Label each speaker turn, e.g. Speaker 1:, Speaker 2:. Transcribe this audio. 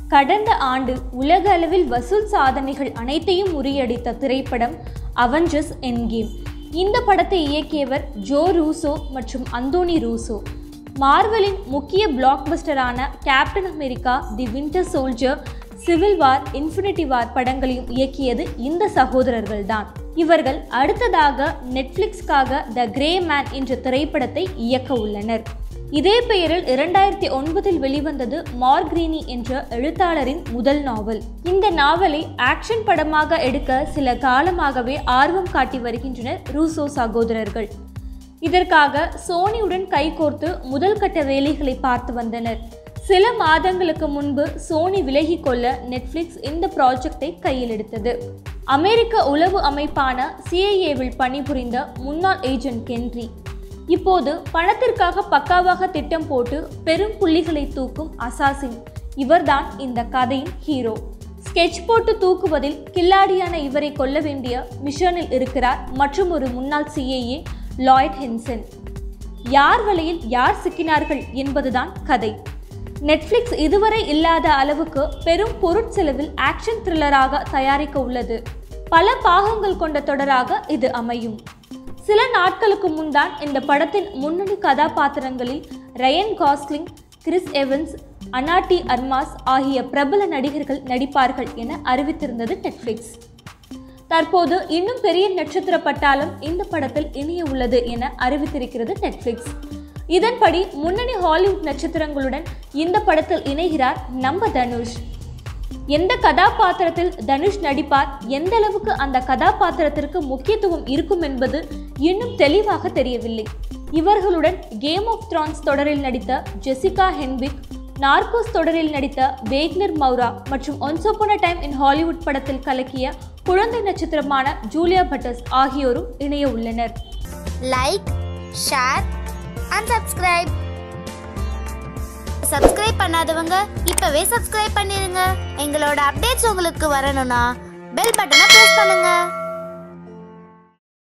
Speaker 1: கடந்த ஆண்டு உலக அளவில் வசூல் சாதனைகள் அனைத்தையும் முறியடித்த திரைப்படம் அவெஞ்சர்ஸ் என்கேம் இந்த படத்தை இயக்கியவர் ஜோ ரூசோ மற்றும் அந்தோனி ரூசோ மார்வலின் முக்கிய பிளாக்பஸ்டரான Captain America the Winter Soldier Civil War Infinity War படங்களையும் இயக்கியது இந்த சகோதரர்கள்தான் இவர்கள் அடுத்ததாக நெட்ஃப்ளிக்ஸ்க்காக த கிரே மேன் என்ற திரைப்படத்தை இயக்க உள்ளனர் இதே பெயரில் இரண்டாயிரத்தி ஒன்பதில் வெளிவந்தது மார்கிரீனி என்ற எழுத்தாளரின் முதல் நாவல் இந்த நாவலை ஆக்ஷன் படமாக எடுக்க சில காலமாகவே ஆர்வம் காட்டி வருகின்றனர் ரூசோ சகோதரர்கள் இதற்காக சோனியுடன் கைகோர்த்து முதல் கட்ட வேலைகளை பார்த்து வந்தனர் சில மாதங்களுக்கு முன்பு சோனி விலகிக் கொள்ள நெட்ஃப்ளிக்ஸ் இந்த ப்ராஜெக்டை கையில் எடுத்தது அமெரிக்க உளவு அமைப்பான சிஐஏவில் பணிபுரிந்த முன்னாள் ஏஜென்ட் கென்ரி இப்போது பணத்திற்காக பக்காவாக திட்டம் போட்டு பெரும் புள்ளிகளை தூக்கும் அசாசின் இவர்தான் இந்த கதையின் ஹீரோ ஸ்கெட்ச் போட்டு தூக்குவதில் கில்லாடியான இவரை கொல்ல வேண்டிய மிஷனில் இருக்கிறார் மற்றும் ஒரு முன்னாள் சிஏஏ லாய்ட் ஹென்சன் யார் வலையில் யார் சிக்கினார்கள் என்பதுதான் கதை நெட்ஃப்ளிக்ஸ் இதுவரை இல்லாத அளவுக்கு பெரும் பொருட்செலவில் ஆக்ஷன் த்ரில்லராக தயாரிக்க உள்ளது பல பாகங்கள் கொண்ட தொடராக இது அமையும் சில நாட்களுக்கு முன்தான் இந்த படத்தின் முன்னணி கதாபாத்திரங்களில் Ryan Gosling Chris Evans Ana de Armas ஆகிய பிரபல நடிகர்கள் நடிப்பார்கள் என அறிவித்திருந்தது நெட்ஃப்ளிக்ஸ் தற்போது இன்னும் பெரிய நட்சத்திர பட்டாளம் இந்த படத்தில் இணைய உள்ளது என அறிவித்திருக்கிறது நெட்ஃப்ளிக்ஸ் இதன்படி முன்னணி ஹாலிவுட் நட்சத்திரங்களுடன் இந்த படத்தில் இணைகிறார் நம்ம தனுஷ் எந்த கதாபாத்திரத்தில் தனுஷ் நடிப்பார் எந்த அளவுக்கு அந்த கதாபாத்திரத்திற்கு முக்கியத்துவம் இருக்கும் என்பது இன்னும் தெளிவாக தெரியவில்லை இவர்களுடன் கேம் ஆஃப் த்ரான்ஸ் தொடரில் நடித்த ஜெசிகா ஹென்விக் நார்கோஸ் தொடரில் நடித்த வேக்னர் மௌரா மற்றும் ஒன்சோபன டைம் இன் ஹாலிவுட் படத்தில் கலக்கிய குழந்தை நட்சத்திரமான ஜூலியா பட்டஸ் ஆகியோரும் இணைய உள்ளனர்
Speaker 2: like share and subscribe subscribe பண்ணாதவங்க இப்பவே சப்ஸ்கிரைப் பண்ணிருங்க எங்களோட அப்டேட்ஸ் உங்களுக்கு வரணும்னா பெல் பட்டனை பிரஸ் பண்ணுங்க